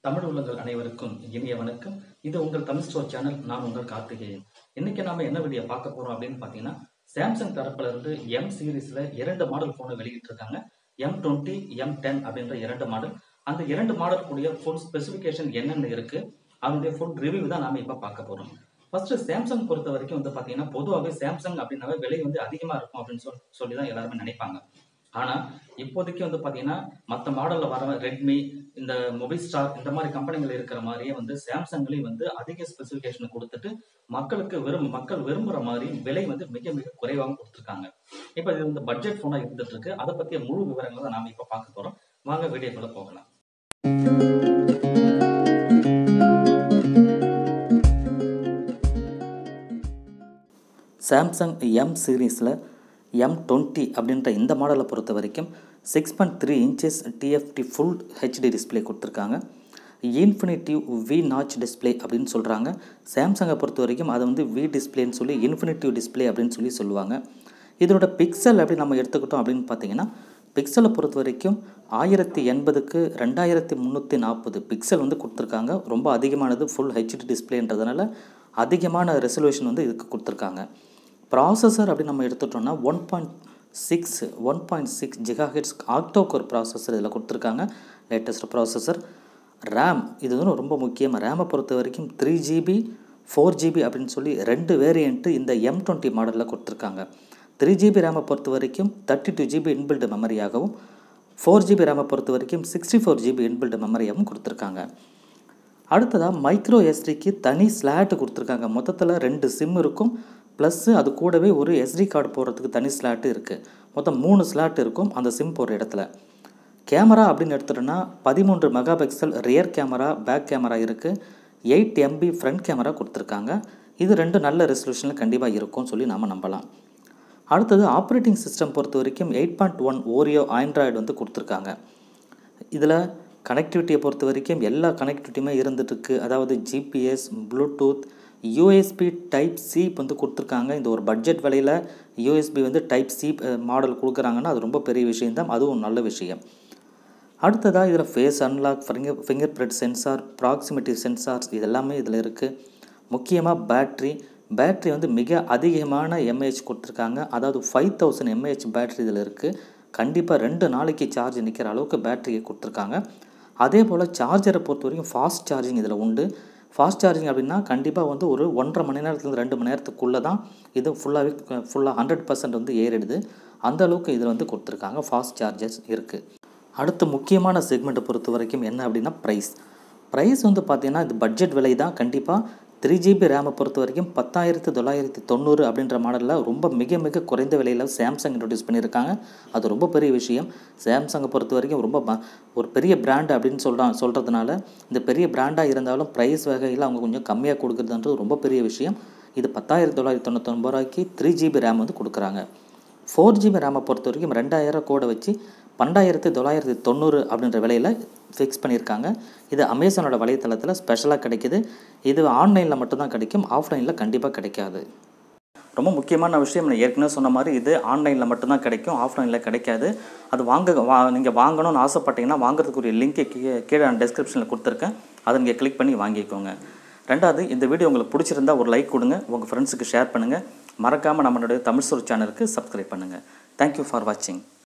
தமிழ் உள்ளங்கள் அனைவருக்கும் இனிய வணக்கம் இது உங்கள் தமிழ் ஸ்டோர் சேனல் நான் உங்கள் கார்த்திகேயன் இன்னைக்கு நாம என்ன வீடியோ பார்க்க போறோம் அப்படின்னு பார்த்தீங்கன்னா சாம்சங் தரப்புல இருந்து எம் சீரிஸ்ல இரண்டு மாடல் போனை வெளியிட்டிருக்காங்க எம் டுவெண்ட்டி எம் டென் அப்படின்ற இரண்டு மாடல் அந்த இரண்டு மாடல் கூடிய ஃபுல் ஸ்பெசிஃபிகேஷன் என்னென்ன இருக்கு அதனுடைய ஃபுல் ரிவ்யூ தான் நாம இப்ப பார்க்க போறோம் ஃபர்ஸ்ட் சாம்சங் பொறுத்த வரைக்கும் வந்து பாத்தீங்கன்னா பொதுவாகவே சாம்சங் அப்படின்னாவே விலை வந்து அதிகமா இருக்கும் அப்படின்னு சொல்லி சொல்லி தான் எல்லாருமே நினைப்பாங்க ஆனா இப்போதைக்கு வந்து பாத்தீங்கன்னா மற்ற மாடல்ல வர ரெட்மி இந்த மொபைல் ஸ்டார் இந்த மாதிரி கம்பெனிகள் இருக்கிற மாதிரியே வந்து சாம்சங்லயும் வந்து அதிக ஸ்பெசிஃபிகேஷன் கொடுத்துட்டு மக்களுக்கு விரும் மக்கள் விரும்புற மாதிரி விலை வந்து மிக மிக குறைவாகவும் கொடுத்துருக்காங்க இப்போ இது வந்து பட்ஜெட் ஃபோனா இருந்துட்டு இருக்கு அதை பத்திய முழு விவரங்களை தான் நாம இப்ப பார்க்க போறோம் வாங்க வீடியோக்குள்ள போகலாம் சாம்சங் எம் சீரீஸில் எம் டுவெண்ட்டி அப்படின்ற இந்த மாடலை பொறுத்த வரைக்கும் six point three inches TFT full HD display கொடுத்துருக்காங்க இன்ஃபினிட்டிவ் வி நாச் டிஸ்பிளே அப்படின்னு சொல்கிறாங்க சாம்சங்கை பொறுத்த வரைக்கும் அதை வந்து வி டிஸ்பிளேன்னு சொல்லி இன்ஃபினிட்டிவ் டிஸ்பிளே அப்படின்னு சொல்லி சொல்லுவாங்க இதோட பிக்சல் அப்படி நம்ம எடுத்துக்கிட்டோம் அப்படின்னு பார்த்தீங்கன்னா பிக்சலை பொறுத்த வரைக்கும் ஆயிரத்தி எண்பதுக்கு ரெண்டாயிரத்தி முந்நூற்றி நாற்பது பிக்சல் வந்து கொடுத்துருக்காங்க ரொம்ப அதிகமானது ஃபுல் ஹெச்டி டிஸ்பிளேன்றதுனால அதிகமான ரெசல்யூஷன் வந்து இதுக்கு கொடுத்துருக்காங்க ப்ராசஸர் அப்படி நம்ம எடுத்துட்டோம்னா one point six one point six gigahertz octacore processor இதில் கொடுத்துருக்காங்க லேட்டஸ்ட் ப்ராசஸர் ரேம் இது வந்து ரொம்ப முக்கியம் ரேமை பொறுத்த வரைக்கும் த்ரீ ஜிபி ஃபோர் ஜிபி அப்படின்னு சொல்லி ரெண்டு வேரியண்ட்டு இந்த எம் டுவெண்ட்டி மாடலில் கொடுத்துருக்காங்க த்ரீ ஜிபி ரேமை பொறுத்த வரைக்கும் தேர்ட்டி டூ ஜிபி இன்பில்டு மெமரியாகவும் ஃபோர் ஜிபி ரேமை பொறுத்த வரைக்கும் சிக்ஸ்டி ஃபோர் ஜிபி இன்பில்டு மெமரியாகவும் கொடுத்துருக்காங்க அடுத்ததாக மைக்ரோ எஸ்டிக்கு தனி ஸ்லாட்டு கொடுத்துருக்காங்க மொத்தத்தில் ரெண்டு சிம் இருக்கும் ப்ளஸ்ஸு அது கூடவே ஒரு எஸ்டி கார்டு போடுறதுக்கு தனி ஸ்லாட்டு இருக்குது மொத்தம் மூணு ஸ்லாட் இருக்கும் அந்த சிம் போடுற இடத்துல கேமரா அப்படின்னு எடுத்துட்டோன்னா பதிமூன்று megapixel rear camera back camera இருக்குது எயிட் எம்பி ஃப்ரண்ட் கேமரா கொடுத்துருக்காங்க இது ரெண்டு நல்ல ரெசல்யூஷனில் கண்டிப்பாக இருக்கும்னு சொல்லி நாம் நம்பலாம் அடுத்தது ஆப்ரேட்டிங் சிஸ்டம் பொறுத்த வரைக்கும் eight point one Oreo Android வந்து கொடுத்துருக்காங்க இதில் கனெக்டிவிட்டியை பொறுத்த வரைக்கும் எல்லா கனெக்டிவிட்டியுமே இருந்துகிட்ருக்கு அதாவது GPS Bluetooth USB type C வந்து கொடுத்துருக்காங்க இந்த ஒரு பட்ஜெட் விலையில் யூஎஸ்பி வந்து டைப் சி மாடல் கொடுக்குறாங்கன்னா அது ரொம்ப பெரிய விஷயம்தான் அதுவும் நல்ல விஷயம் அடுத்ததாக இதில் face unlock finger fingerprint sensor proximity sensors இது எல்லாமே இதில் இருக்குது முக்கியமாக பேட்ரி பேட்ரி வந்து மிக அதிகமான எம்ஏஹெச் கொடுத்துருக்காங்க அதாவது ஃபைவ் தௌசண்ட் எம்ஏஹெச் பேட்ரி இதில் இருக்குது கண்டிப்பாக ரெண்டு நாளைக்கு சார்ஜ் நிற்கிற அளவுக்கு பேட்டரியை கொடுத்துருக்காங்க அதே போல் சார்ஜரை பொறுத்த வரைக்கும் ஃபாஸ்ட் சார்ஜிங் இதில் உண்டு ஃபாஸ்ட் சார்ஜிங் அப்படின்னா கண்டிப்பாக வந்து ஒரு ஒன்றரை மணி நேரத்துலேருந்து ரெண்டு மணி நேரத்துக்குள்ளே தான் இது ஃபுல்லாகவே ஃபுல்லாக ஹண்ட்ரட் பர்சன்ட் வந்து ஏறிடுது அந்த அளவுக்கு இதில் வந்து கொடுத்துருக்காங்க ஃபாஸ்ட் சார்ஜஸ் இருக்குது அடுத்து முக்கியமான செக்மெண்ட்டை பொறுத்த வரைக்கும் என்ன அப்படின்னா ப்ரைஸ் ப்ரைஸ் வந்து பார்த்திங்கன்னா இது பட்ஜெட் விலை தான் கண்டிப்பாக த்ரீ ஜிபி ரேமை பொறுத்த வரைக்கும் பத்தாயிரத்து தொள்ளாயிரத்தி தொண்ணூறு அப்படின்ற மாடலில் ரொம்ப மிக மிக குறைந்த விலையில் சாம்சங் இன்ட்ரடியூஸ் பண்ணியிருக்காங்க அது ரொம்ப பெரிய விஷயம் சாம்சங்கை பொறுத்த வரைக்கும் ரொம்ப ஒரு பெரிய பிராண்ட் அப்படின்னு சொல்கிறா சொல்கிறதுனால இந்த பெரிய பிராண்டாக இருந்தாலும் ப்ரைஸ் வகையில் அவங்க கொஞ்சம் கம்மியாக கொடுக்குறதுன்றது ரொம்ப பெரிய விஷயம் இது பத்தாயிரத்தி தொள்ளாயிரத்தி தொண்ணூத்தொம்பது ரூபாய்க்கு த்ரீ ஜிபி ரேம் வந்து கொடுக்குறாங்க ஃபோர் ஜிபி ரேமை பொறுத்த வரைக்கும் ரெண்டாயிரம் கோடை வச்சு பன்னெண்டாயிரத்தி தொள்ளாயிரத்தி தொண்ணூறு அப்படின்ற விலையில் ஃபிக்ஸ் பண்ணியிருக்காங்க இது அமேசானோட வலைத்தளத்தில் ஸ்பெஷலாக கிடைக்கிது இது ஆன்லைனில் மட்டும்தான் கிடைக்கும் ஆஃப்லைனில் கண்டிப்பாக கிடைக்காது ரொம்ப முக்கியமான விஷயம் நான் ஏற்கனவே சொன்ன மாதிரி இது ஆன்லைனில் மட்டும்தான் கிடைக்கும் ஆஃப்லைனில் கிடைக்காது அது வாங்க வா நீங்கள் வாங்கணும்னு ஆசைப்பட்டீங்கன்னா வாங்குறதுக்குரிய லிங்க்கை கீழே கீழே நான் டெஸ்கிரிப்ஷனில் கொடுத்துருக்கேன் அதை நீங்கள் கிளிக் பண்ணி வாங்கிக்கோங்க ரெண்டாவது இந்த வீடியோ உங்களுக்கு பிடிச்சிருந்தா ஒரு லைக் கொடுங்க உங்கள் ஃப்ரெண்ட்ஸுக்கு ஷேர் பண்ணுங்கள் மறக்காமல் நம்மளுடைய தமிழ் சொல் சேனலுக்கு சப்ஸ்கிரைப் பண்ணுங்கள் தேங்க்யூ ஃபார் வாட்சிங்